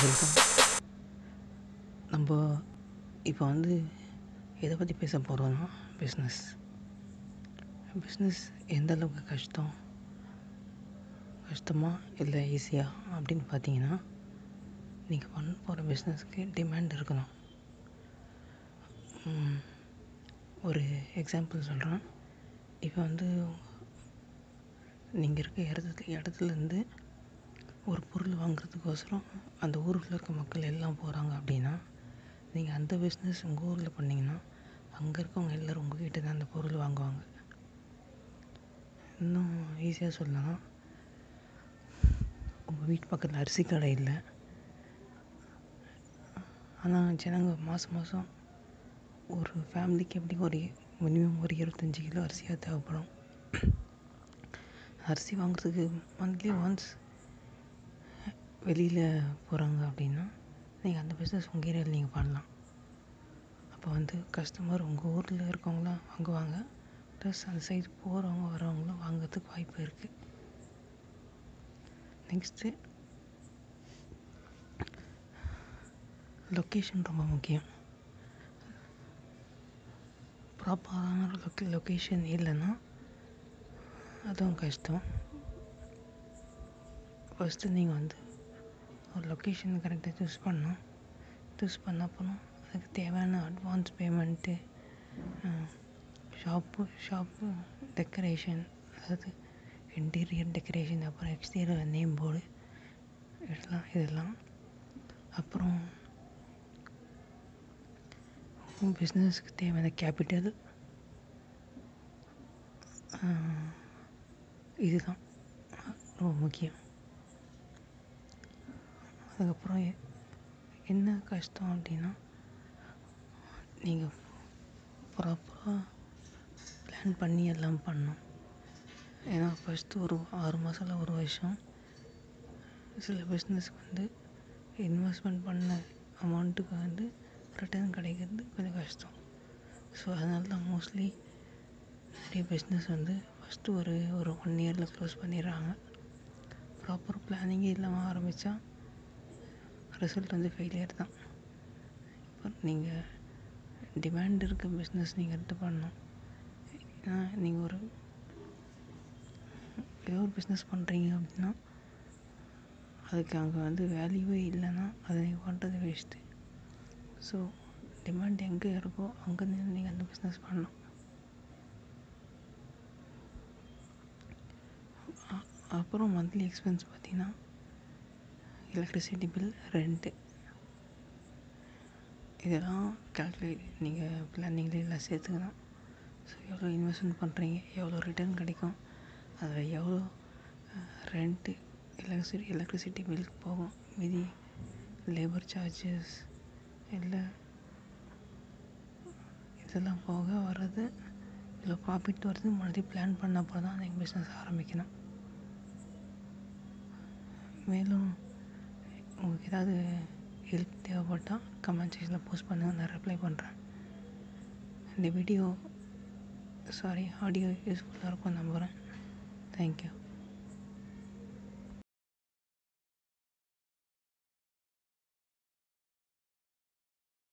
welcome நம்ம இப்போ வந்து எதை பற்றி பேச போகிறோம்னா பிஸ்னஸ் பிஸ்னஸ் எந்த அளவுக்கு கஷ்டம் கஷ்டமா இல்லை ஈஸியா அப்படின்னு பார்த்தீங்கன்னா நீங்கள் பண்ண போகிற பிஸ்னஸ்க்கு டிமாண்ட் இருக்கணும் ம், ஒரு எக்ஸாம்பிள் சொல்கிறேன் இப்போ வந்து நீங்கள் இருக்க இடத்துல இடத்துலேருந்து ஒரு பொருள் வாங்குறதுக்கோசரம் அந்த ஊருக்குள்ள இருக்க மக்கள் எல்லாம் போகிறாங்க அப்படின்னா நீங்கள் அந்த பிஸ்னஸ் உங்கள் ஊரில் பண்ணிங்கன்னா அங்கே இருக்கவங்க எல்லோரும் உங்ககிட்ட தான் அந்த பொருள் வாங்குவாங்க இன்னும் ஈஸியாக சொல்லலாம் உங்கள் வீட்டு பக்கத்தில் அரிசி கடை இல்லை ஆனால் ஜனங்க மாதம் மாதம் ஒரு ஃபேமிலிக்கு எப்படி ஒரு மினிமம் ஒரு இருபத்தஞ்சி கிலோ அரிசியாக தேவைப்படும் அரிசி வாங்குறதுக்கு மந்த்லி ஒன்ஸ் வெளியில் போகிறாங்க அப்படின்னா நீங்கள் அந்த பிஸ்னஸ் உங்கள் ஏரியாவில் நீங்கள் பண்ணலாம் அப்போ வந்து கஸ்டமர் உங்கள் ஊரில் இருக்கவங்களாம் வாங்குவாங்க ப்ளஸ் அந்த சைடு போகிறவங்க வரவங்களும் வாங்குறதுக்கு வாய்ப்பு இருக்குது நெக்ஸ்ட்டு லொக்கேஷன் ரொம்ப முக்கியம் ப்ராப்பரான லொக்கே லொக்கேஷன் இல்லைன்னா அதுவும் கஷ்டம் ஃபஸ்ட்டு நீங்கள் வந்து ஒரு லொக்கேஷன் கரெக்டாக சூஸ் பண்ணணும் சூஸ் பண்ண அப்புறம் அதுக்கு தேவையான advance payment shop shop decoration அதாவது இன்டீரியர் டெக்கரேஷன் அப்புறம் எக்ஸ்டீரியர் நேம் போர்டு இதெல்லாம் இதெல்லாம் அப்புறம் பிஸ்னஸ்க்கு தேவையான கேபிட்டல் இதுதான் ரொம்ப முக்கியம் அதுக்கப்புறம் எ- என்ன கஷ்டம் அப்படின்னா நீங்கள் ப்ராப்பராக பிளான் பண்ணி எல்லாம் பண்ணணும் ஏன்னா ஃபஸ்ட்டு ஒரு ஆறு மாதம் இல்லை ஒரு வருஷம் சில பிஸ்னஸ்க்கு வந்து இன்வெஸ்ட்மெண்ட் பண்ண அமௌண்ட்டுக்கு வந்து ரிட்டர்ன் கிடைக்கிறது கொஞ்சம் கஷ்டம் ஸோ அதனால தான் மோஸ்ட்லி நிறைய பிஸ்னஸ் வந்து ஃபஸ்ட்டு ஒரு ஒரு ஒன் இயரில் க்ளோஸ் பண்ணிடுறாங்க ப்ராப்பர் பிளானிங்கே இல்லாமல் ஆரம்பித்தா ரிசல்ட் வந்து ஃபெயிலியர் தான் இப்போ நீங்கள் டிமாண்ட் இருக்க பிஸ்னஸ் நீங்கள் எடுத்து பண்ணணும் ஏன்னா நீங்கள் ஒரு ஏதோ ஒரு பிஸ்னஸ் பண்ணுறீங்க அப்படின்னா அதுக்கு அங்கே வந்து வேல்யூவே இல்லைன்னா அதை நீங்கள் பண்ணுறது வேஸ்ட்டு ஸோ டிமாண்ட் எங்கே இருக்கோ அங்கே நின்று நீங்கள் அந்த பிஸ்னஸ் பண்ணணும் அ- அப்புறம் மந்த்லி எக்ஸ்பென்ஸ் பார்த்தீங்கன்னா எலக்ட்ரிசிட்டி பில் ரெண்ட்டு இதெல்லாம் கால்குலேட் நீங்கள் பிளானிங்கில் எல்லாம் சேர்த்துக்கணும் ஸோ எவ்வளோ இன்வெஸ்ட்மெண்ட் பண்ணுறீங்க எவ்வளோ ரிட்டர்ன் கிடைக்கும் அதில் எவ்வளோ ரெண்ட்டு எலக்ட்ரிசிட்டி எலக்ட்ரிசிட்டி பில்க்கு போகும் மீதி லேபர் சார்ஜஸ் இல்லை இதெல்லாம் போக வர்றது இதில் ப்ராஃபிட் வருது மறுபடியும் பிளான் பண்ண அப்புறம் தான் நீங்கள் பிஸ்னஸ் ஆரம்பிக்கணும் மேலும் உங்களுக்கு ஏதாவது ஹெல்ப் தேவைப்பட்டால் கமெண்ட் செக்ஷனில் போஸ்ட் பண்ணுங்கள் நான் ரிப்ளை பண்ணுறேன் இந்த வீடியோ சாரி ஆடியோ யூஸ்ஃபுல்லாக இருக்கும் நம்புகிறேன் தேங்க்யூ